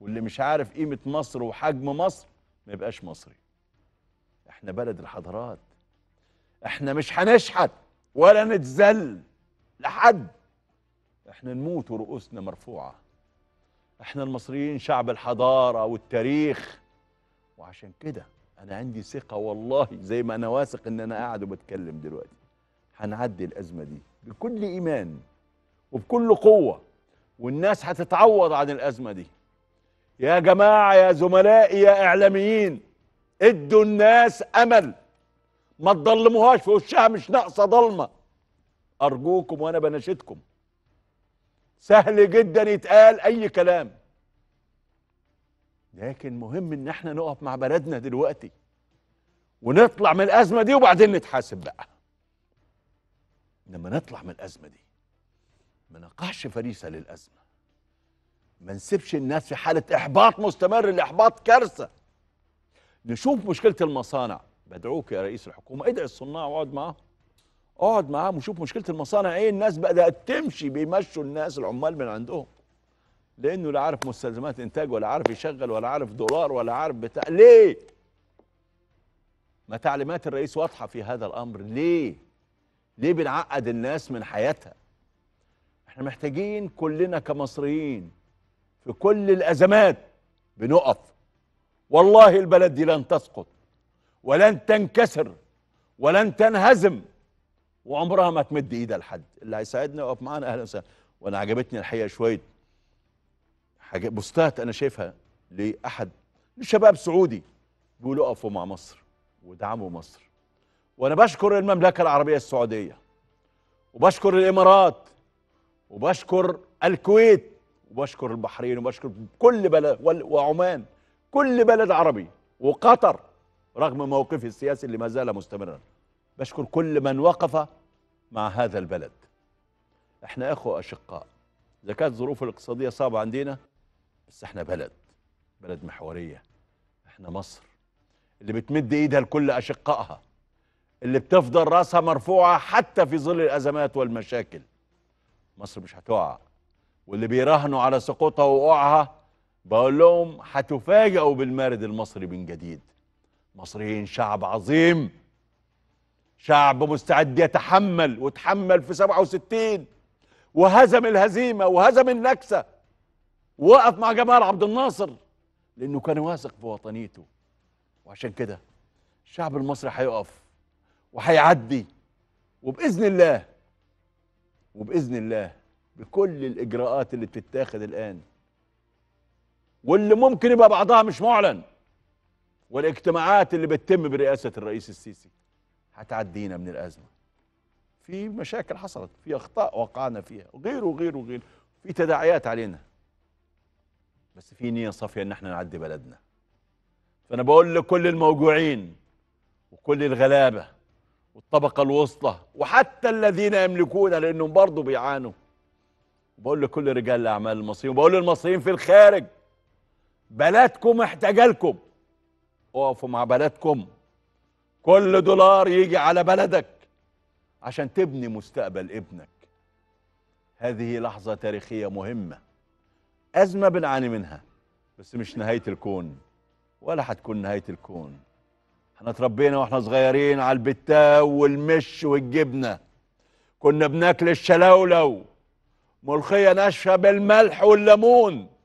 واللي مش عارف قيمة مصر وحجم مصر ما يبقاش مصري احنا بلد الحضارات احنا مش هنشحت ولا نتذل لحد احنا نموت ورؤوسنا مرفوعة احنا المصريين شعب الحضارة والتاريخ وعشان كده انا عندي ثقة والله زي ما انا واثق ان انا قاعد وبتكلم دلوقتي هنعدي الازمة دي بكل ايمان وبكل قوة والناس هتتعوض عن الازمة دي يا جماعة يا زملائي يا اعلاميين ادوا الناس امل ما تضلموهاش في وشها مش ناقصة ضلمة ارجوكم وانا بناشدكم سهل جدا يتقال اي كلام لكن مهم ان احنا نقف مع بلدنا دلوقتي ونطلع من الازمه دي وبعدين نتحاسب بقى لما نطلع من الازمه دي ما نقعش فريسه للازمه ما نسيبش الناس في حاله احباط مستمر الاحباط كارثه نشوف مشكله المصانع بدعوك يا رئيس الحكومه ادعي الصناع واقعد معاهم اقعد معاهم وشوف مشكله المصانع ايه الناس بدات تمشي بيمشوا الناس العمال من عندهم لانه لا عارف مستلزمات انتاج ولا عارف يشغل ولا عارف دولار ولا عارف بتاع ليه ما تعليمات الرئيس واضحه في هذا الامر ليه ليه بنعقد الناس من حياتها احنا محتاجين كلنا كمصريين في كل الازمات بنقف والله البلد دي لن تسقط ولن تنكسر ولن تنهزم وعمرها ما تمد ايدها لحد اللي هيساعدنا يقف معانا اهلا وسهلا وانا عجبتني الحقيقه شويه حاجة بوستات انا شايفها لاحد لشباب سعودي بيقولوا اقفوا مع مصر ودعموا مصر وانا بشكر المملكه العربيه السعوديه وبشكر الامارات وبشكر الكويت وبشكر البحرين وبشكر كل بلد وال- وعمان كل بلد عربي وقطر رغم موقفه السياسي اللي ما زال مستمرا بشكر كل من وقف مع هذا البلد احنا اخوة اشقاء اذا كانت الظروف الاقتصاديه صعبه عندنا بس احنا بلد بلد محوريه احنا مصر اللي بتمد ايدها لكل اشقائها اللي بتفضل راسها مرفوعه حتى في ظل الازمات والمشاكل مصر مش هتقع واللي بيراهنوا على سقوطها ووقوعها بقول لهم هتفاجئوا بالمارد المصري من جديد مصريين شعب عظيم شعب مستعد يتحمل وتحمل في 67 وهزم الهزيمه وهزم النكسه وقف مع جمال عبد الناصر لانه كان واثق في وطنيته وعشان كده الشعب المصري هيقف وهيعدي وباذن الله وباذن الله بكل الاجراءات اللي بتتاخد الان واللي ممكن يبقى بعضها مش معلن والاجتماعات اللي بتتم برئاسه الرئيس السيسي هتعدينا من الازمه في مشاكل حصلت في اخطاء وقعنا فيها وغيره وغيره وغيره في تداعيات علينا بس في نيه صافيه ان احنا نعدي بلدنا فانا بقول لكل الموجوعين وكل الغلابه والطبقه الوسطى وحتى الذين يملكون لانهم برضه بيعانوا بقول لكل رجال الاعمال المصريين وبقول للمصريين في الخارج بلدكم محتاجه لكم اقفوا مع بلدكم كل دولار يجي على بلدك عشان تبني مستقبل ابنك هذه لحظة تاريخية مهمة أزمة بنعاني منها بس مش نهاية الكون ولا هتكون نهاية الكون احنا اتربينا واحنا صغيرين على البتاو والمش والجبنة كنا بناكل الشلولو ملوخية ناشفة بالملح والليمون